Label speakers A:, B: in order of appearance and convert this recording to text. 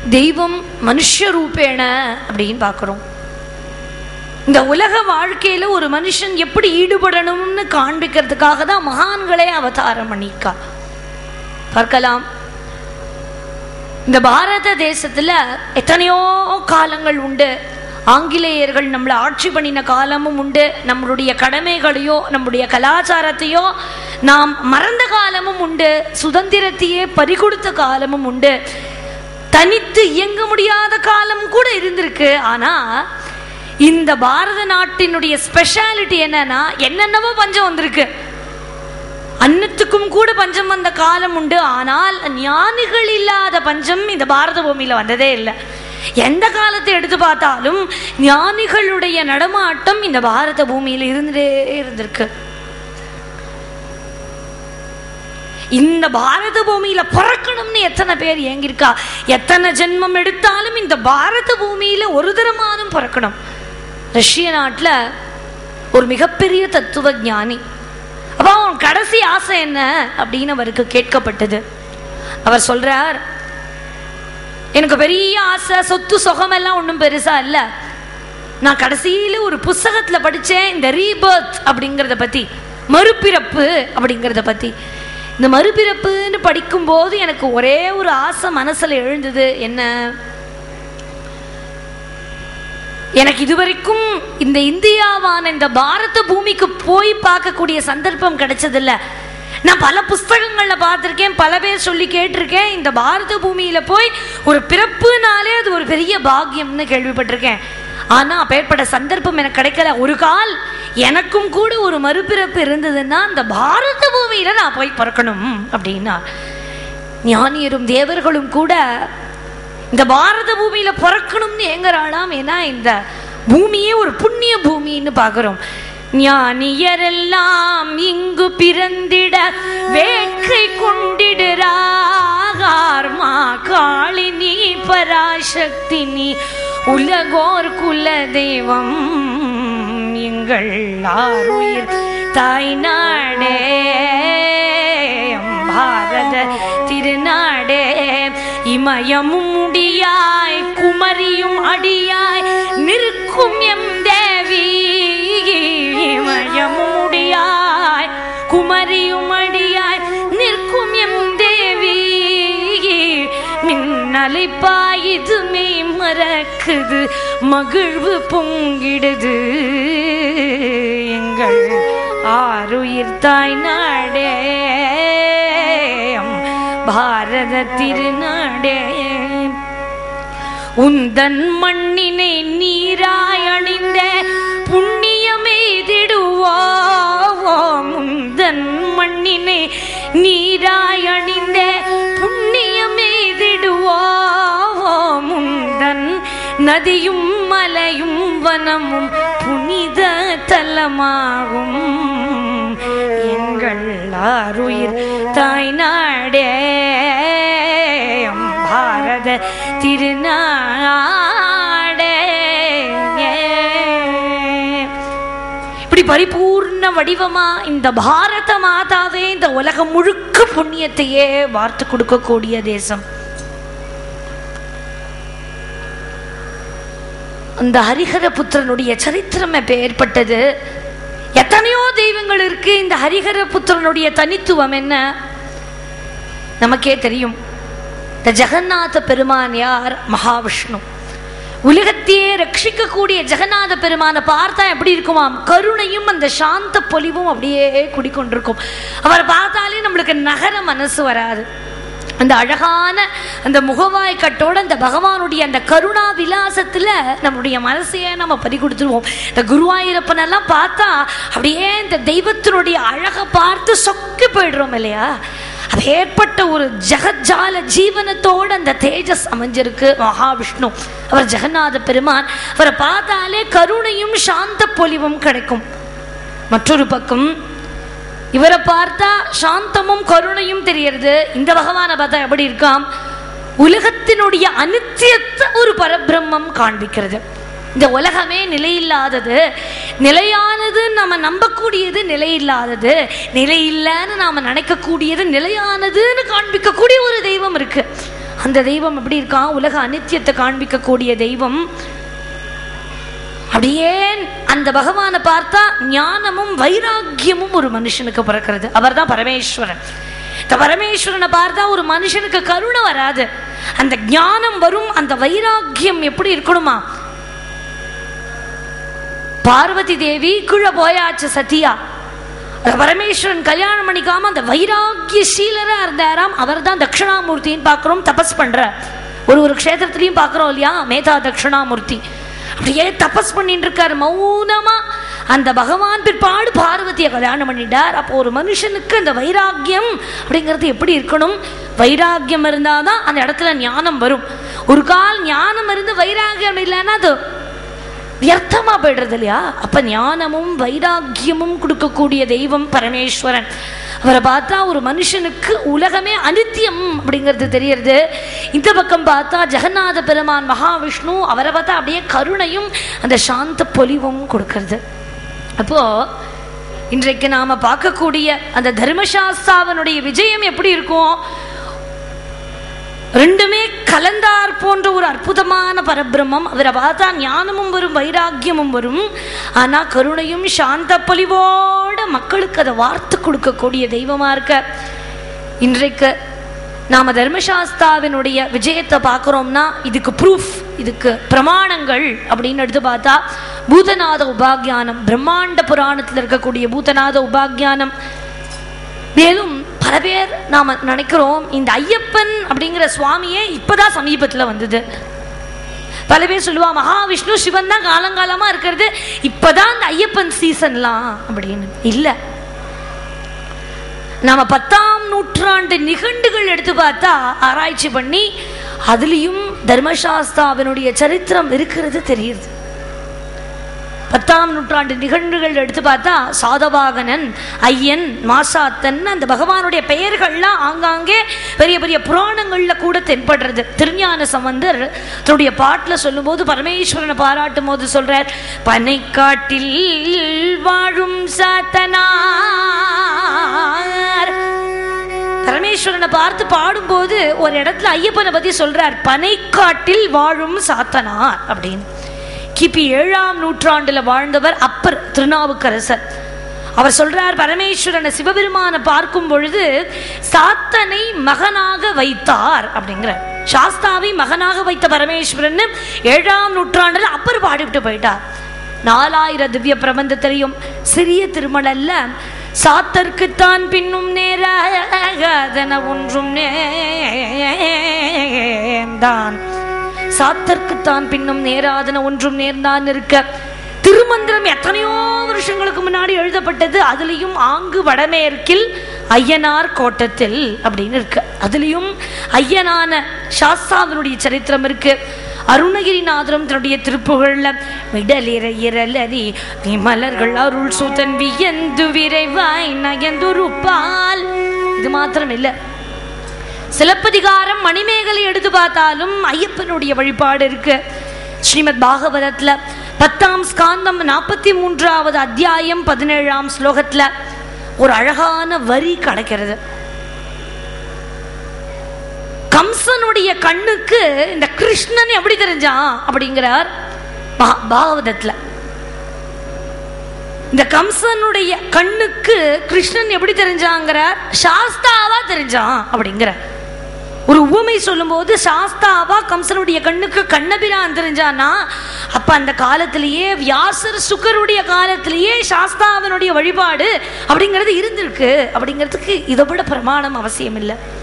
A: தெய்வம் மனுஷ ரூபேண அப்படின்னு பார்க்குறோம் இந்த உலக வாழ்க்கையில ஒரு மனுஷன் எப்படி ஈடுபடணும்னு காண்பிக்கிறதுக்காக தான் மகான்களே அவதாரம் பண்ணிக்கா பார்க்கலாம் இந்த பாரத தேசத்துல எத்தனையோ காலங்கள் உண்டு ஆங்கிலேயர்கள் நம்மளை ஆட்சி பண்ணின காலமும் உண்டு நம்மளுடைய கடமைகளையோ நம்முடைய கலாச்சாரத்தையோ நாம் மறந்த காலமும் உண்டு சுதந்திரத்தையே பறிகொடுத்த காலமும் உண்டு தனித்து இயங்க முடியாத காலம் கூட இருந்திருக்கு ஆனா இந்த பாரத நாட்டினுடைய ஸ்பெஷாலிட்டி என்னன்னா என்னென்னவோ பஞ்சம் வந்திருக்கு அன்னத்துக்கும் கூட பஞ்சம் வந்த காலம் உண்டு ஆனால் ஞானிகள் இல்லாத பஞ்சம் இந்த பாரத பூமியில வந்ததே இல்லை எந்த காலத்தை எடுத்து பார்த்தாலும் ஞானிகளுடைய நடமாட்டம் இந்த பாரத பூமியில இருந்துட்டே இருந்திருக்கு இந்த பாரத பூமியில பிறக்கணும்னு எத்தனை பேர் ஏங்கியிருக்கா எத்தனை ஜென்மம் எடுத்தாலும் இந்த பாரத பூமியில ஒரு தரமானும் பிறக்கணும் ரஷ்ய நாட்டுல ஒரு மிகப்பெரிய தத்துவ ஞானி அப்ப அவன் கடைசி ஆசை என்ன அப்படின்னு அவருக்கு கேட்கப்பட்டது அவர் சொல்றார் எனக்கு பெரிய ஆசை சொத்து சுகம் எல்லாம் ஒன்றும் பெருசா இல்ல நான் கடைசியில ஒரு புஸ்தகத்துல படிச்சேன் இந்த ரீபர்த் அப்படிங்கிறத பத்தி மறுபிறப்பு அப்படிங்கிறத பத்தி இந்த மறுபிறப்புன்னு படிக்கும்போது எனக்கு ஒரே ஒரு ஆசை மனசுல எழுந்தது என்ன எனக்கு இதுவரைக்கும் இந்த இந்தியாவான இந்த பாரத பூமிக்கு போய் பார்க்கக்கூடிய சந்தர்ப்பம் கிடைச்சதில்ல நான் பல புஸ்தகங்கள்ல பார்த்திருக்கேன் பல பேர் சொல்லி கேட்டிருக்கேன் இந்த பாரத பூமியில போய் ஒரு பிறப்புனாலே அது ஒரு பெரிய பாக்கியம்னு கேள்விப்பட்டிருக்கேன் ஆனா அப்பேற்பட்ட சந்தர்ப்பம் எனக்கு கிடைக்கல ஒரு கால் எனக்கும் கூட ஒரு மறுபிறப்பு இருந்ததுன்னா இந்த பாரத பூமியில நான் போய் பிறக்கணும் அப்படின்னா ஞானியரும் தேவர்களும் கூட இந்த பாரத பூமியில பிறக்கணும்னு ஏங்குறாளாம் ஏன்னா இந்த பூமியே ஒரு புண்ணிய பூமின்னு பார்க்கிறோம் ஞானியரெல்லாம் இங்கு பிறந்திட வேட்கை கொண்டிடுறாகார் மா காளினி பராசக்தி நீ உலகோர் குல தெய்வம் எங்கள் ஆருயிர் தாய் நாடே பாரத திருநாடே இமயமும் முடியாய் குமரியும் அடியாய் நிற்கும் எம் தேவி இமயமும் முடியாய் குமரியும் அடியாய் நிற்கும் எம் தேவி மின்னலை பாயுதுமே மறக்குது மகிழ்வு பொங்கிடுது எங்கள் ஆருயிர் தாய் நாடே பாரத திருநாடே உந்தன் மண்ணினை நீராய் அணிந்த புண்ணியமெய்திடுவோம் உந்தன் மண்ணினை நீராய் அணிந்த புண்ணியமெய்திடுவோம் உந்தன் நதியும் மலையும் வனமும் புனித தலமாகும் எங்கள் ஆருயிர் தாய் நாடே பாரத திருநாடே இப்படி பரிபூர்ண வடிவமா இந்த பாரத மாதாவே இந்த உலகம் முழுக்க புண்ணியத்தையே வார்த்து கொடுக்கக்கூடிய தேசம் அந்த ஹரிஹர புத்திரனுடைய சரித்திரம் எப்ப ஏற்பட்டது எத்தனையோ தெய்வங்கள் இருக்கு இந்த ஹரிஹர புத்திரனுடைய தனித்துவம் என்ன நமக்கே தெரியும் இந்த ஜெகநாத பெருமான் யார் மகாவிஷ்ணு உலகத்தையே ரட்சிக்கக்கூடிய ஜெகநாத பெருமானை பார்த்தா எப்படி இருக்குமாம் கருணையும் அந்த சாந்த பொலிவும் அப்படியே குடிக்கொண்டிருக்கும் அவரை பார்த்தாலே நம்மளுக்கு நகர மனசு வராது அந்த அழகான அந்த முகவாய் கட்டோட அந்த பகவானுடைய அந்த கருணா விலாசத்துல நம்முடைய மனசையே நம்ம பறி கொடுத்துருவோம் இந்த குருவாயூரப்பன் எல்லாம் பார்த்தா அப்படியே இந்த தெய்வத்தினுடைய அழகை பார்த்து சொக்கி போயிடுறோம் இல்லையா அது ஏற்பட்ட ஒரு ஜெகஜால ஜீவனத்தோட அந்த தேஜஸ் அமைஞ்சிருக்கு மகாவிஷ்ணு அவர் ஜெகநாத பெருமான் அவரை பார்த்தாலே கருணையும் சாந்த பொலிவும் கிடைக்கும் மற்றொரு பக்கம் இவரை பார்த்தா சாந்தமும் கருணையும் தெரியறது இந்த பகவானை பார்த்தா எப்படி இருக்காம் உலகத்தினுடைய அனித்தியத்தை ஒரு பரபிரம்மம் காண்பிக்கிறது இந்த உலகமே நிலையில்லாதது நிலையானது நம்ம நம்பக்கூடியது நிலையில்லாதது நிலையில்லைன்னு நாம நினைக்கக்கூடியது நிலையானதுன்னு காண்பிக்கக்கூடிய ஒரு தெய்வம் இருக்கு அந்த தெய்வம் எப்படி இருக்கான் உலக அனித்தியத்தை காண்பிக்கக்கூடிய தெய்வம் அப்படியே அந்த பகவானை பார்த்தா ஞானமும் வைராக்கியமும் ஒரு மனுஷனுக்கு பிறக்கிறது அவர்தான் பரமேஸ்வரன் இந்த பரமேஸ்வரனை பார்த்தா ஒரு மனுஷனுக்கு கருணை வராது அந்த ஞானம் வரும் அந்த வைராக்கியம் எப்படி இருக்கணுமா பார்வதி தேவி கீழே போயாச்சு சத்தியா அந்த பரமேஸ்வரன் கல்யாணம் பண்ணிக்காம அந்த வைராக்கிய சீலரா இருந்தாராம் அவர் தான் தட்சிணாமூர்த்தின்னு பார்க்குறோம் தபஸ் பண்ற ஒரு ஒரு க்ஷேத்திரத்திலையும் பார்க்குறோம் இல்லையா மேதா தட்சிணாமூர்த்தி அப்படியே தபஸ் பண்ணிட்டு இருக்காரு மௌனமா அந்த பகவான் பிற்பாடு பார்வதியை கல்யாணம் பண்ணிட்டார் அப்போ ஒரு மனுஷனுக்கு அந்த வைராக்கியம் அப்படிங்கிறது எப்படி இருக்கணும் வைராக்கியம் இருந்தாதான் அந்த இடத்துல ஞானம் வரும் ஒரு கால் ஞானம் இருந்து வைராக்கியம் இல்லைன்னா அது வியர்த்தமா போயிடுறது இல்லையா அப்ப ஞானமும் வைராக்கியமும் கொடுக்கக்கூடிய தெய்வம் பரமேஸ்வரன் அவரை பார்த்தா ஒரு மனுஷனுக்கு உலகமே அனித்தியம் அப்படிங்கிறது தெரியறது இந்த பக்கம் பார்த்தா ஜெகநாத பெருமான் மகாவிஷ்ணு அவரை பார்த்தா அப்படியே கருணையும் அந்த சாந்த பொலிவும் கொடுக்கறது அப்போ இன்றைக்கு நாம பார்க்கக்கூடிய அந்த தர்மசாஸ்தாவனுடைய விஜயம் எப்படி இருக்கும் ரெண்டுமே கலந்தார் போன்ற ஒரு அற்புதமான பரபிரம்மம் அவரை பார்த்தா ஞானமும் வரும் வைராக்கியமும் வரும் ஆனா கருணையும் சாந்த பொலிவோட மக்களுக்கு அதை வார்த்து கொடுக்கக்கூடிய தெய்வமா இருக்க இன்றைக்கு நாம தர்மசாஸ்தாவினுடைய விஜயத்தை பார்க்குறோம்னா இதுக்கு ப்ரூஃப் இதுக்கு பிரமாணங்கள் அப்படின்னு எடுத்து பார்த்தா பூதநாத உபாக்கியானம் பிரம்மாண்ட புராணத்தில் இருக்கக்கூடிய பூதநாத உபாக்கியானம் மேலும் பல பேர் நாம நினைக்கிறோம் இந்த ஐயப்பன் அப்படிங்கிற சுவாமியே இப்பதான் சமீபத்துல வந்தது பல பேர் சொல்லுவா மகாவிஷ்ணு சிவன் தான் காலங்காலமா இருக்கிறது இப்பதான் இந்த ஐயப்பன் சீசன்லாம் அப்படின்னு இல்ல நாம பத்தாம் நூற்றாண்டு நிகண்டுகள் எடுத்து பார்த்தா ஆராய்ச்சி பண்ணி அதுலயும் தர்மசாஸ்தாவினுடைய சரித்திரம் இருக்கிறது தெரியுது பத்தாம் நூற்றாண்டு நிகழ்வுகள் எடுத்து பார்த்தா சாதவாகனன் ஐயன் மாசாத்தன் அந்த பகவானுடைய பெயர்கள்லாம் ஆங்காங்கே பெரிய பெரிய புராணங்கள்ல கூட தென்படுறது திருஞான சம்பந்தர் தன்னுடைய பாட்டுல சொல்லும்போது பரமேஸ்வரனை பாராட்டும் போது சொல்றார் பனைக்காட்டில் வாழும் சாத்தனார் பரமேஸ்வரனை பார்த்து பாடும்போது ஒரு இடத்துல ஐயப்பனை பத்தி சொல்றார் பனைக்காட்டில் வாழும் சாத்தனார் அப்படின்னு கிபி ஏழாம் நூற்றாண்டுல வாழ்ந்தவர் அப்பர் திருநாவுக்கரசர் அவர் சொல்றார் பரமேஸ்வரனை சிவபெருமானை பார்க்கும் பொழுது சாத்தனை மகனாக வைத்தார் அப்படிங்கிற சாஸ்தாவை மகனாக வைத்த பரமேஸ்வரன் ஏழாம் நூற்றாண்டுல அப்பர் பாடிவிட்டு போயிட்டார் நாலாயிரம் திவ்ய பிரபந்தத்திலையும் சிறிய திருமணல்ல சாத்தர்க்குத்தான் பின்னும் நேராகதன ஒன்றும் நேர்ந்தான் சாத்தர்க்குத்தான் பின்னும் நேராதன ஒன்றும் நேர்ந்தான் இருக்க திருமந்திரம் எத்தனையோ வருஷங்களுக்கு முன்னாடி எழுதப்பட்டது அதுலயும் ஆங்கு வடமேற்கில் ஐயனார் கோட்டத்தில் அப்படின்னு இருக்கு அதுலயும் ஐயனான சாஸ்தாவினுடைய சரித்திரம் இருக்கு அருணகிரிநாதரும் தன்னுடைய திருப்புகழ்ல விடலிர இரலரி விமலர்கள் அருள் சுதன் வியந்து விரைவாய் நயந்துருப்பால் இது மாத்திரம் இல்லை சிலப்பதிகாரம் மணிமேகலை எடுத்து பார்த்தாலும் ஐயப்பனுடைய வழிபாடு இருக்கு ஸ்ரீமத் பாகவதத்துல பத்தாம் ஸ்காந்தம் நாற்பத்தி மூன்றாவது அத்தியாயம் பதினேழாம் ஸ்லோகத்துல ஒரு அழகான வரி கிடைக்கிறது கம்சனுடைய கண்ணுக்கு இந்த கிருஷ்ணன் எப்படி தெரிஞ்சான் அப்படிங்கிறார் பா- பாகவதத்துல இந்த கம்சனுடைய கண்ணுக்கு கிருஷ்ணன் எப்படி தெரிஞ்சாங்கிறார் சாஸ்தாவா தெரிஞ்சான் அப்படிங்கிற ஒரு உவமை சொல்லும்போது சாஸ்தாவா கம்சனுடைய கண்ணுக்கு கண்ணபிரான் தெரிஞ்சானா அப்ப அந்த காலத்திலேயே வியாசர் சுக்கருடைய காலத்திலேயே சாஸ்தாவனுடைய வழிபாடு அப்படிங்கிறது இருந்திருக்கு அப்படிங்கிறதுக்கு இதை விட பிரமாணம் அவசியம் இல்லை